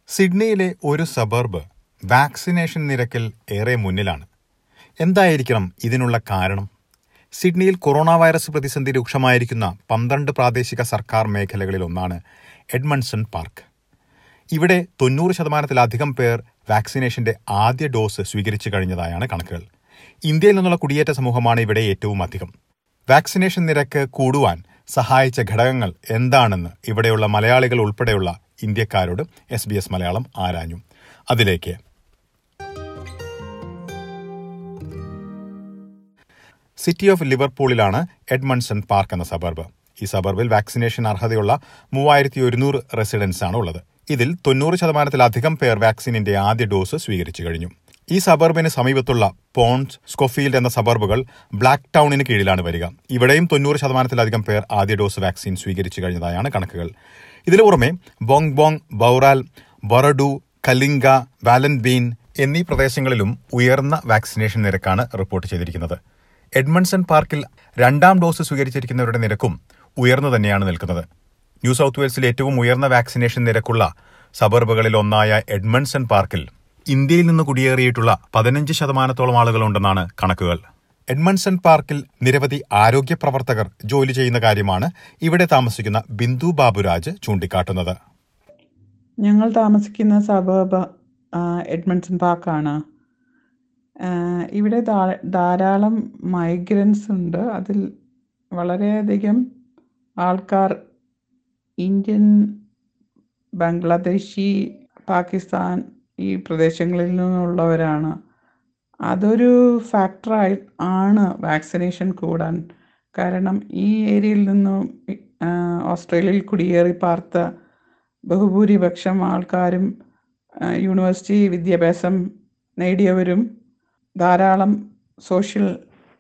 സിഡ്നിയിലെ ഒരു suburb vaccination നിരക്കിൽ ഏറെ മുന്നിലാണ് എന്തായിരിക്കണം ഇതിനുള്ള കാരണം സിഡ്നിയിൽ കൊറോണ വൈറസ് പ്രതിസന്ധി രൂക്ഷമായിരിക്കുന്ന പന്ത്രണ്ട് പ്രാദേശിക സർക്കാർ മേഖലകളിൽ ഒന്നാണ് എഡ്മൺസൺ പാർക്ക് ഇവിടെ തൊണ്ണൂറ് ശതമാനത്തിലധികം പേർ വാക്സിനേഷന്റെ ആദ്യ ഡോസ് സ്വീകരിച്ചു കഴിഞ്ഞതായാണ് കണക്കുകൾ ഇന്ത്യയിൽ നിന്നുള്ള കുടിയേറ്റ സമൂഹമാണ് ഇവിടെ ഏറ്റവും അധികം വാക്സിനേഷൻ നിരക്ക് കൂടുവാൻ സഹായിച്ച ഘടകങ്ങൾ എന്താണെന്ന് ഇവിടെയുള്ള മലയാളികൾ ഉൾപ്പെടെയുള്ള ഇന്ത്യക്കാരോട് എസ് ബി എസ് മലയാളം ആരാഞ്ഞു അതിലേക്ക് സിറ്റി ഓഫ് ലിവർപൂളിലാണ് എഡ്മൺസൺ പാർക്ക് എന്ന സബർബ് ഈ സബർബിൽ വാക്സിനേഷൻ അർഹതയുള്ള മൂവായിരത്തി ഒരുന്നൂറ് റെസിഡൻസ് ആണ് ഉള്ളത് ഇതിൽ തൊണ്ണൂറ് ശതമാനത്തിലധികം പേർ വാക്സിനിന്റെ ആദ്യ ഡോസ് സ്വീകരിച്ചു കഴിഞ്ഞു ഈ സബർബിന് സമീപത്തുള്ള പോൺസ് സ്കോഫീൽഡ് എന്ന സബർബുകൾ ബ്ലാക്ക് ടൗണിന് കീഴിലാണ് വരിക ഇവിടെയും തൊണ്ണൂറ് ശതമാനത്തിലധികം പേർ ആദ്യ ഡോസ് വാക്സിൻ സ്വീകരിച്ചു കഴിഞ്ഞതായാണ് കണക്കുകൾ ഇതിനു പുറമെ ബോങ് ബോങ് ബൌറാൽ ബൊറഡു കലിംഗ വാലൻബീൻ എന്നീ പ്രദേശങ്ങളിലും ഉയർന്ന വാക്സിനേഷൻ നിരക്കാണ് റിപ്പോർട്ട് ചെയ്തിരിക്കുന്നത് എഡ്മൺസൺ പാർക്കിൽ രണ്ടാം ഡോസ് സ്വീകരിച്ചിരിക്കുന്നവരുടെ നിരക്കും ഉയർന്നു തന്നെയാണ് നിൽക്കുന്നത് ന്യൂ സൗത്ത് വെയിൽസിൽ ഏറ്റവും ഉയർന്ന വാക്സിനേഷൻ നിരക്കുള്ള സബർബുകളിൽ ഒന്നായ എഡ്മൺസൺ പാർക്കിൽ ഇന്ത്യയിൽ നിന്ന് കുടിയേറിയിട്ടുള്ള പതിനഞ്ച് ശതമാനത്തോളം ആളുകളുണ്ടെന്നാണ് കണക്കുകൾ എഡ്മൺസൺ പാർക്കിൽ നിരവധി ആരോഗ്യ പ്രവർത്തകർ ജോലി ചെയ്യുന്ന കാര്യമാണ് ഇവിടെ താമസിക്കുന്ന ബിന്ദു ബാബുരാജ് ചൂണ്ടിക്കാട്ടുന്നത് ഞങ്ങൾ താമസിക്കുന്ന സബർബ് എഡ്മൺസൺ പാർക്കാണ് ഇവിടെ ധാ- ധാരാളം മൈഗ്രൻസ് ഉണ്ട് അതിൽ വളരെയധികം ആൾക്കാർ ഇന്ത്യൻ ബംഗ്ലാദേശി പാകിസ്ഥാൻ ഈ പ്രദേശങ്ങളിൽ നിന്നുള്ളവരാണ് അതൊരു ഫാക്ടറായി ആണ് വാക്സിനേഷൻ കൂടാൻ കാരണം ഈ ഏരിയയിൽ നിന്നും ആ, ഓസ്ട്രേലിയയിൽ കുടിയേറി പാർത്ത ബഹുഭൂരിപക്ഷം ആൾക്കാരും ആ, യൂണിവേഴ്സിറ്റി വിദ്യാഭ്യാസം നേടിയവരും ധാരാളം സോഷ്യൽ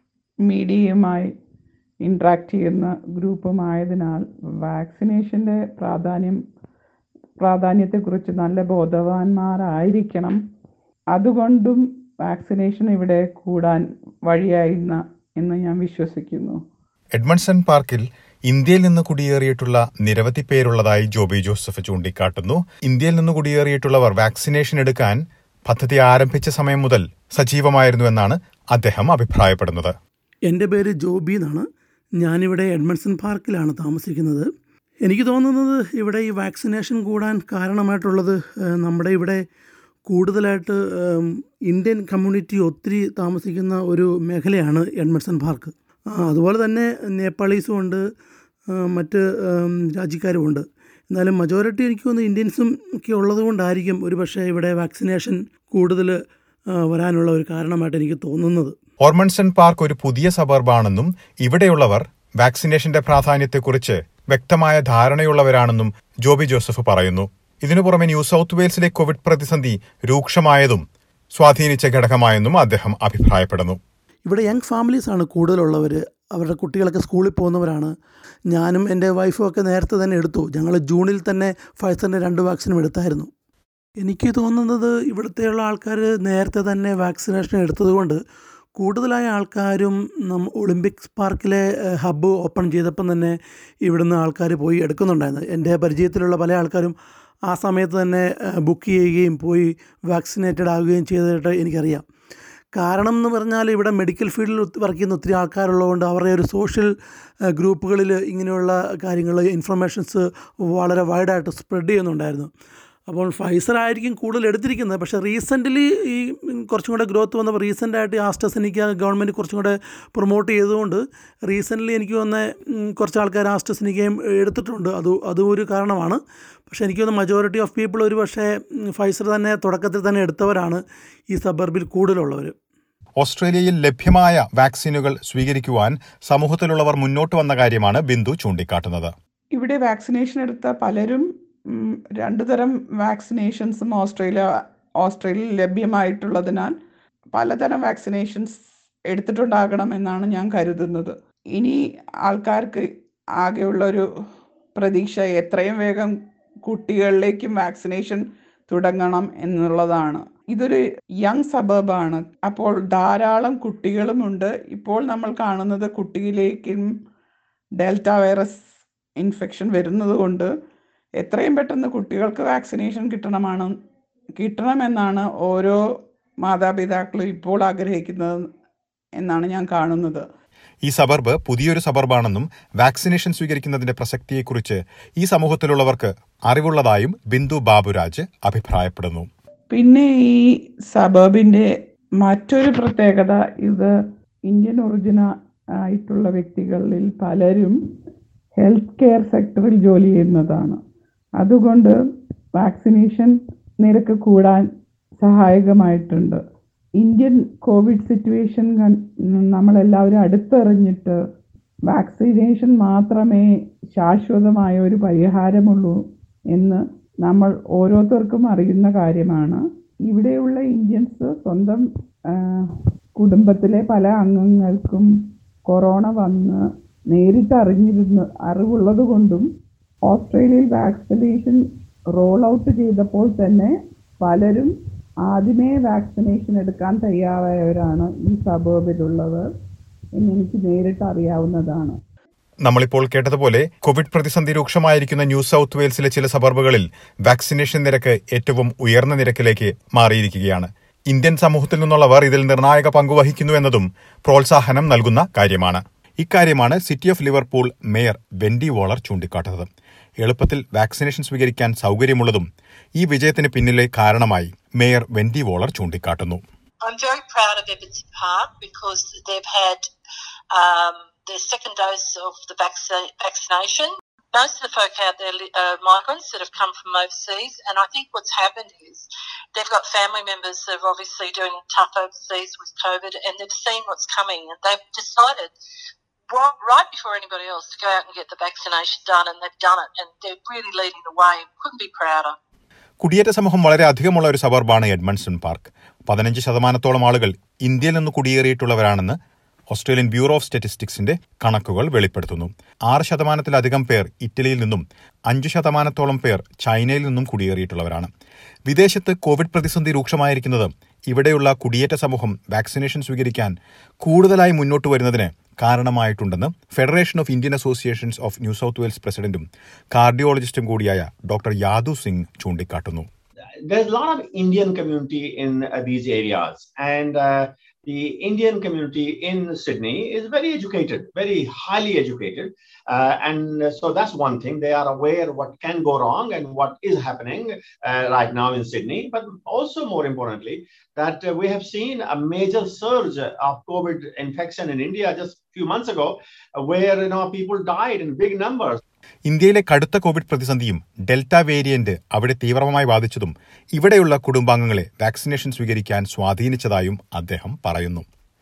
മീഡിയയുമായി ഇൻട്രാക്ട് ചെയ്യുന്ന ഗ്രൂപ്പുമായതിനാൽ വാക്സിനേഷൻ്റെ പ്രാധാന്യം പ്രാധാന്യത്തെക്കുറിച്ച് നല്ല ബോധവാന്മാരായിരിക്കണം അതുകൊണ്ടും വാക്സിനേഷൻ ഇവിടെ കൂടാൻ വഴിയായിരുന്ന എന്ന് ഞാൻ വിശ്വസിക്കുന്നു എഡ്മൺസൺ പാർക്കിൽ ഇന്ത്യയിൽ നിന്ന് കുടിയേറിയിട്ടുള്ള നിരവധി പേരുള്ളതായി ജോബി ജോസഫ് ചൂണ്ടിക്കാട്ടുന്നു ഇന്ത്യയിൽ നിന്ന് കുടിയേറിയിട്ടുള്ളവർ വാക്സിനേഷൻ എടുക്കാൻ പദ്ധതി ആരംഭിച്ച സമയം മുതൽ സജീവമായിരുന്നു എന്നാണ് അദ്ദേഹം അഭിപ്രായപ്പെടുന്നത് എൻ്റെ പേര് ജോബി എന്നാണ് ഞാനിവിടെ എഡ്മൺസൺ പാർക്കിലാണ് താമസിക്കുന്നത് എനിക്ക് തോന്നുന്നത് ഇവിടെ ഈ വാക്സിനേഷൻ കൂടാൻ കാരണമായിട്ടുള്ളത് ഏഹ്, നമ്മുടെ ഇവിടെ കൂടുതലായിട്ട് ഏം, ഇന്ത്യൻ കമ്മ്യൂണിറ്റി ഒത്തിരി താമസിക്കുന്ന ഒരു മേഖലയാണ് എഡ്മൺസൺ പാർക്ക് ആ, അതുപോലെ തന്നെ നേപ്പാളീസും ഉണ്ട് ആ, മറ്റ് ഏം, രാജ്യക്കാരും ഉണ്ട് എന്നാലും മജോറിറ്റി എനിക്ക് തോന്നുന്നു ഇന്ത്യൻസും ഒക്കെ ഉള്ളത് കൊണ്ടായിരിക്കും ഒരു പക്ഷേ ഇവിടെ വാക്സിനേഷൻ കൂടുതൽ ആ, വരാനുള്ള ഒരു കാരണമായിട്ട് എനിക്ക് തോന്നുന്നത് ഓർമൺസൺ പാർക്ക് ഒരു പുതിയ സബർബാണെന്നും ഇവിടെയുള്ളവർ വാക്സിനേഷന്റെ പ്രാധാന്യത്തെക്കുറിച്ച് വ്യക്തമായ ധാരണയുള്ളവരാണെന്നും ജോബി ജോസഫ് പറയുന്നു ഇതിനു പുറമെ ന്യൂ സൗത്ത് വെയിൽസിലെ കോവിഡ് പ്രതിസന്ധി രൂക്ഷമായതും സ്വാധീനിച്ച ഘടകമായെന്നും അദ്ദേഹം അഭിപ്രായപ്പെടുന്നു ഇവിടെ യങ് ഫാമിലീസാണ് കൂടുതലുള്ളവർ അവരുടെ കുട്ടികളൊക്കെ സ്കൂളിൽ പോകുന്നവരാണ് ഞാനും എൻ്റെ വൈഫും ഒക്കെ നേരത്തെ തന്നെ എടുത്തു ഞങ്ങൾ ജൂണിൽ തന്നെ ഫൈസറിൻ്റെ രണ്ട് വാക്സിനും എടുത്തായിരുന്നു എനിക്ക് തോന്നുന്നത് ഇവിടുത്തെയുള്ള ആൾക്കാർ നേരത്തെ തന്നെ വാക്സിനേഷൻ എടുത്തതുകൊണ്ട് കൂടുതലായ ആൾക്കാരും നം ഒളിമ്പിക്സ് പാർക്കിലെ ഏഹ്, ഹബ്ബ് ഓപ്പൺ ചെയ്തപ്പം തന്നെ ഇവിടുന്ന് ആൾക്കാർ പോയി എടുക്കുന്നുണ്ടായിരുന്നു എൻ്റെ പരിചയത്തിലുള്ള പല ആൾക്കാരും ആ സമയത്ത് തന്നെ ഏഹ്, ബുക്ക് ചെയ്യുകയും പോയി വാക്സിനേറ്റഡ് ആവുകയും ചെയ്തതായിട്ട് എനിക്കറിയാം കാരണം എന്ന് പറഞ്ഞാൽ ഇവിടെ മെഡിക്കൽ ഫീൽഡിൽ വർക്ക് ചെയ്യുന്ന ഒത്തിരി ആൾക്കാരുള്ളതുകൊണ്ട് അവരുടെ ഒരു സോഷ്യൽ ഗ്രൂപ്പുകളിൽ ഇങ്ങനെയുള്ള കാര്യങ്ങൾ ഇൻഫർമേഷൻസ് വളരെ വൈഡായിട്ട് സ്പ്രെഡ് ചെയ്യുന്നുണ്ടായിരുന്നു അപ്പോൾ ഫൈസർ ആയിരിക്കും കൂടുതൽ എടുത്തിരിക്കുന്നത് പക്ഷേ റീസെൻ്റ്ലി ഈ കുറച്ചും കൂടെ ഗ്രോത്ത് വന്നപ്പോൾ റീസെൻ്റായിട്ട് ആസ്റ്റസനിക്ക ഗവൺമെൻറ് കുറച്ചും കൂടെ പ്രൊമോട്ട് ചെയ്തുകൊണ്ട് റീസെൻ്റ്ലി എനിക്ക് തോന്നുന്ന ഉം, കുറച്ച് ആൾക്കാർ ആസ്റ്റസനിക്കയും എടുത്തിട്ടുണ്ട് അത് അതും ഒരു കാരണമാണ് പക്ഷേ എനിക്ക് തോന്നുന്നു മജോറിറ്റി ഓഫ് പീപ്പിൾ ഒരു പക്ഷേ ഉം, ഫൈസർ തന്നെ തുടക്കത്തിൽ തന്നെ എടുത്തവരാണ് ഈ സബർബിൽ കൂടുതലുള്ളവർ ഓസ്ട്രേലിയയിൽ ലഭ്യമായ വാക്സിനുകൾ സ്വീകരിക്കുവാൻ സമൂഹത്തിലുള്ളവർ മുന്നോട്ട് വന്ന കാര്യമാണ് ബിന്ദു ചൂണ്ടിക്കാട്ടുന്നത് ഇവിടെ വാക്സിനേഷൻ എടുത്ത പലരും ഉം, രണ്ടു തരം വാക്സിനേഷൻസും ഓസ്ട്രേലിയ ഓസ്ട്രേലിയയിൽ ലഭ്യമായിട്ടുള്ളതിനാൽ പലതരം വാക്സിനേഷൻസ് എടുത്തിട്ടുണ്ടാകണം എന്നാണ് ഞാൻ കരുതുന്നത് ഇനി ആൾക്കാർക്ക് ആകെയുള്ള ഒരു പ്രതീക്ഷ എത്രയും വേഗം കുട്ടികളിലേക്കും വാക്സിനേഷൻ തുടങ്ങണം എന്നുള്ളതാണ് ഇതൊരു യങ് സബർബാണ് അപ്പോൾ ധാരാളം കുട്ടികളുമുണ്ട് ഇപ്പോൾ നമ്മൾ കാണുന്നത് കുട്ടിയിലേക്കും ഡെൽറ്റ വൈറസ് ഇൻഫെക്ഷൻ വരുന്നത് കൊണ്ട് എത്രയും പെട്ടെന്ന് കുട്ടികൾക്ക് വാക്സിനേഷൻ കിട്ടണമാണ് കിട്ടണമെന്നാണ് ഓരോ മാതാപിതാക്കളും ഇപ്പോൾ ആഗ്രഹിക്കുന്നത് എന്നാണ് ഞാൻ കാണുന്നത് ഈ സബർബ് പുതിയൊരു സബർബാണെന്നും വാക്സിനേഷൻ സ്വീകരിക്കുന്നതിന്റെ പ്രസക്തിയെക്കുറിച്ച് ഈ സമൂഹത്തിലുള്ളവർക്ക് അറിവുള്ളതായും ബിന്ദു ബാബുരാജ് അഭിപ്രായപ്പെടുന്നു പിന്നെ ഈ സബർബിൻ്റെ മറ്റൊരു പ്രത്യേകത ഇത് ഇന്ത്യൻ ഒറിജിന ആയിട്ടുള്ള വ്യക്തികളിൽ പലരും ഹെൽത്ത് കെയർ സെക്ടറിൽ ജോലി ചെയ്യുന്നതാണ് അതുകൊണ്ട് വാക്സിനേഷൻ നിരക്ക് കൂടാൻ സഹായകമായിട്ടുണ്ട് ഇന്ത്യൻ കോവിഡ് സിറ്റുവേഷൻ നമ്മളെല്ലാവരും അടുത്തെറിഞ്ഞിട്ട് വാക്സിനേഷൻ മാത്രമേ ശാശ്വതമായ ഒരു പരിഹാരമുള്ളൂ എന്ന് നമ്മൾ ഓരോരുത്തർക്കും അറിയുന്ന കാര്യമാണ് ഇവിടെയുള്ള ഇന്ത്യൻസ് സ്വന്തം ആ, കുടുംബത്തിലെ പല അംഗങ്ങൾക്കും കൊറോണ വന്ന് നേരിട്ട് അറിഞ്ഞിരുന്ന അറിവുള്ളത് കൊണ്ടും ഓസ്ട്രേലിയയിൽ വാക്സിനേഷൻ റോൾ ഔട്ട് ചെയ്തപ്പോൾ തന്നെ പലരും ആദ്യമേ വാക്സിനേഷൻ എടുക്കാൻ തയ്യാറായവരാണ് ഈ സബേബിലുള്ളവർ എന്നെനിക്ക് നേരിട്ട് അറിയാവുന്നതാണ് നമ്മളിപ്പോൾ കേട്ടതുപോലെ കോവിഡ് പ്രതിസന്ധി രൂക്ഷമായിരിക്കുന്ന ന്യൂ സൗത്ത് വെയിൽസിലെ ചില സബർബുകളിൽ വാക്സിനേഷൻ നിരക്ക് ഏറ്റവും ഉയർന്ന നിരക്കിലേക്ക് മാറിയിരിക്കുകയാണ് ഇന്ത്യൻ സമൂഹത്തിൽ നിന്നുള്ളവർ ഇതിൽ നിർണായക പങ്കുവഹിക്കുന്നു എന്നതും പ്രോത്സാഹനം നൽകുന്ന കാര്യമാണ് ഇക്കാര്യമാണ് city of Liverpool mayor Wendy Waller ചൂണ്ടിക്കാട്ടുന്നത് എളുപ്പത്തിൽ വാക്സിനേഷൻ സ്വീകരിക്കാൻ സൗകര്യമുള്ളതും ഈ വിജയത്തിന് പിന്നിലെ കാരണമായി മേയർ വെൻഡി വോളർ ചൂണ്ടിക്കാട്ടുന്നു I'm very proud of Everton Park because they've had um, their second dose of the vaccine, vaccination. Most of the folk out there li- are migrants that have come from overseas, and I think what's happened is they've got family members that are obviously doing tough overseas with COVID, and they've seen what's coming, and they've decided right, right before anybody else to go out and get the vaccination done, and they've done it, and they're really leading the way. Couldn't be prouder. കുടിയേറ്റ സമൂഹം വളരെ അധികമുള്ള ഒരു സബർബാണ് Edmondson park പതിനഞ്ച് ശതമാനത്തോളം ആളുകൾ ഇന്ത്യയിൽ നിന്ന് കുടിയേറിയിട്ടുള്ളവരാണെന്ന് ഓസ്ട്രേലിയൻ ബ്യൂറോ ഓഫ് സ്റ്റാറ്റിസ്റ്റിക്സിന്റെ കണക്കുകൾ വെളിപ്പെടുത്തുന്നു ആറ് ശതമാനത്തിലധികം പേർ ഇറ്റലിയിൽ നിന്നും അഞ്ച് ശതമാനത്തോളം പേർ ചൈനയിൽ നിന്നും കുടിയേറിയിട്ടുള്ളവരാണ് വിദേശത്ത് കോവിഡ് പ്രതിസന്ധി രൂക്ഷമായിരിക്കുന്നത് ഇവിടെയുള്ള കുടിയേറ്റ സമൂഹം വാക്സിനേഷൻ സ്വീകരിക്കാൻ കൂടുതലായി മുന്നോട്ട് വരുന്നതിന് കാരണമായിട്ടുണ്ടെന്ന് federation of Indian associations of New South Wales പ്രസിഡന്റും കാർഡിയോളജിസ്റ്റും കൂടിയായ ഡോക്ടർ യാദു സിംഗ് ചൂണ്ടിക്കാട്ടുന്നു there's a lot of Indian community in uh, these areas, and uh, the Indian community in Sydney is very educated, very highly educated, uh, and so that's one thing. They are aware what can go wrong and what is happening uh, right now in Sydney. But also, more importantly, that uh, we have seen a major surge of COVID infection in India just a few months ago, uh, where you know people died in big numbers. ഇന്ത്യയിലെ കടുത്ത Covid പ്രതിസന്ധിയും delta variant അവിടെ തീവ്രമായി ബാധിച്ചതും ഇവിടെയുള്ള കുടുംബാംഗങ്ങളെ vaccination സ്വീകരിക്കാൻ സ്വാധീനിച്ചതായും അദ്ദേഹം പറയുന്നു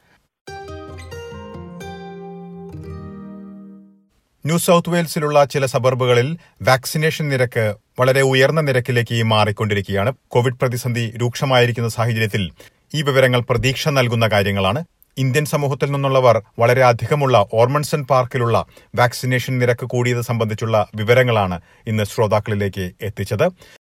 ന്യൂ സൗത്ത് വെയിൽസിലുള്ള ചില സബർബുകളിൽ വാക്സിനേഷൻ നിരക്ക് വളരെ ഉയർന്ന നിരക്കിലേക്ക് മാറിക്കൊണ്ടിരിക്കുകയാണ് കോവിഡ് പ്രതിസന്ധി രൂക്ഷമായിരിക്കുന്ന സാഹചര്യത്തിൽ ഈ വിവരങ്ങൾ പ്രതീക്ഷ നൽകുന്ന കാര്യങ്ങളാണ് ഇന്ത്യൻ സമൂഹത്തിൽ നിന്നുള്ളവർ വളരെ അധികമുള്ള ഓർമൺസൺ പാർക്കിലുള്ള വാക്സിനേഷൻ നിരക്ക് കൂടിയത് സംബന്ധിച്ചുള്ള വിവരങ്ങളാണ് ഇന്ന് ശ്രോതാക്കളിലേക്ക് എത്തിച്ചത്